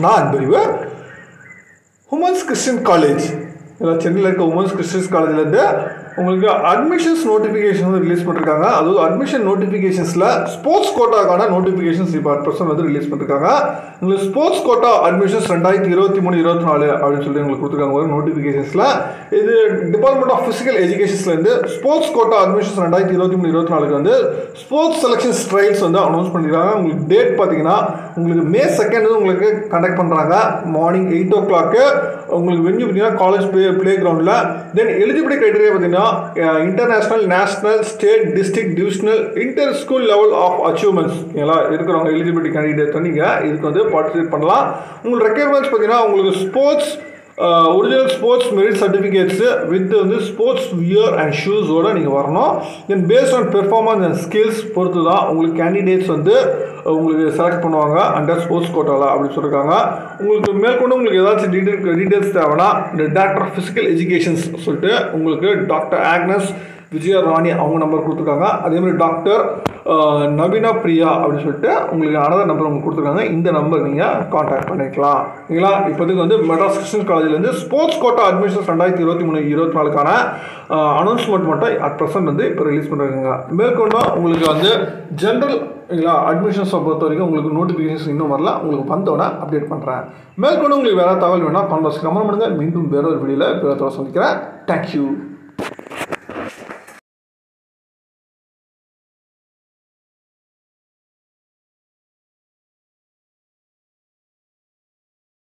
நான் பிரிவு women's Christian college இதில் சென்னையில் இருக்க உமன்ஸ் கிறிஸ்டியன்ஸ் காலேஜ்லேருந்து உங்களுக்கு அட்மிஷன்ஸ் நோட்டிஃபிகேஷன் வந்து ரிலீஸ் பண்ணிருக்காங்க அதாவது அட்மிஷன் நோட்டிஃபிகேஷன்ஸில் ஸ்போர்ட்ஸ் கோட்டாக்கான நோட்டிஃபிகேஷன்ஸ் இப்போ பர்சன் வந்து ரிலீஸ் பண்ணிருக்காங்க உங்களுக்கு ஸ்போர்ட்ஸ் கோட்டா அட்மிஷன்ஸ் ரெண்டாயிரத்தி இருபத்தி மூணு இருபத்தி நாலு அப்படின்னு சொல்லி உங்களுக்கு கொடுத்துருக்காங்க ஒரு நோட்டிஃபிகேஷன்ஸில் இது டிபார்ட்மெண்ட் ஆஃப் ஃபிசிக்கல் எஜுகேஷன்ஸ்லேருந்து ஸ்போர்ட்ஸ் கோட்டா அட்மிஷன்ஸ் ரெண்டாயிரத்தி இருபத்தி மூணு இருபத்தி நாலுக்கு வந்து ஸ்போர்ட்ஸ் செலெக்ஷன்ஸ் ட்ரையல்ஸ் வந்து அனௌன்ஸ் பண்ணியிருக்காங்க உங்களுக்கு டேட் பார்த்தீங்கன்னா உங்களுக்கு மே செகண்ட் வந்து உங்களுக்கு கண்டக்ட் பண்ணுறாங்க மார்னிங் எயிட் ஓ கிளாக்கு உங்களுக்கு வென்யூ பார்த்தீங்கன்னா காலேஜ் ப்ளே ப்ளே கிரவுண்டில் தென் எலிஜிபிலிட்டி க்ரைட்டீரியா பார்த்தீங்கன்னா international national state district divisional inter school level of achievements எல்லாம் இருக்கிறவங்க எலிஜிபிலிட்டி கேண்டிடேட் வந்து நீங்கள் இதுக்கு வந்து பார்ட்டிசிபேட் பண்ணலாம் உங்களுக்கு ரெக்யர்மெண்ட்ஸ் பார்த்தீங்கன்னா உங்களுக்கு sports original sports merit certificates with வந்து ஸ்போர்ட்ஸ் வியர் அண்ட் ஷூஸோட நீங்கள் வரணும் then based on performance and skills பொறுத்து தான் உங்களுக்கு கேண்டிடேட்ஸ் வந்து உங்களுக்கு செலக்ட் பண்ணுவாங்க அண்டர் ஸ்போர்ட்ஸ் கோட்டாவில் அப்படின்னு சொல்லியிருக்காங்க உங்களுக்கு மேற்கொண்டு உங்களுக்கு ஏதாச்சும் டீட்டெயில் டீட்டெயில்ஸ் தேவைன்னா இந்த டாக்டர் ஆஃப் ஃபிசிக்கல் எஜுகேஷன்ஸ் சொல்லிட்டு உங்களுக்கு டாக்டர் ஆக்னஸ் விஜயா ராணி அவங்க நம்பர் கொடுத்துருக்காங்க அதே மாதிரி டாக்டர் அஹ், நவீனா பிரியா அப்படின்னு சொல்லிட்டு உங்களுக்கு அனதர் நம்பர் உங்களுக்கு கொடுத்துருக்காங்க இந்த நம்பர் நீங்கள் காண்டாக்ட் பண்ணிக்கலாம் ஓகேங்களா இப்போதைக்கு வந்து மெட்ராஸ் கிறிஸ்டியன் காலேஜ்லேருந்து ஸ்போர்ட்ஸ் கோட்டா அட்மிஷன்ஸ் ரெண்டாயிரத்தி இருபத்தி மூணு இருபத்தி நாலுக்கான அனௌன்ஸ்மெண்ட் மட்டும் அட் ப்ரெசென்ட் வந்து இப்போ ரிலீஸ் பண்ணுறாங்க மேற்கொண்டு உங்களுக்கு வந்து ஜென்ரல் இல்லைங்களா அட்மிஷன்ஸை பொறுத்த வரைக்கும் உங்களுக்கு நோட்டிஃபிகேஷன்ஸ் இன்னும் வரல உங்களுக்கு வந்தோடனே அப்டேட் பண்ணுறேன் மேற்கொண்டு உங்களுக்கு வேறு தகவல் வேணால் கான்வர்ஸ் கமெண்ட் பண்ணுங்கள் மீண்டும் வேற ஒரு வீடியோவில் வேறு சந்திக்கிறேன் தேங்க்யூ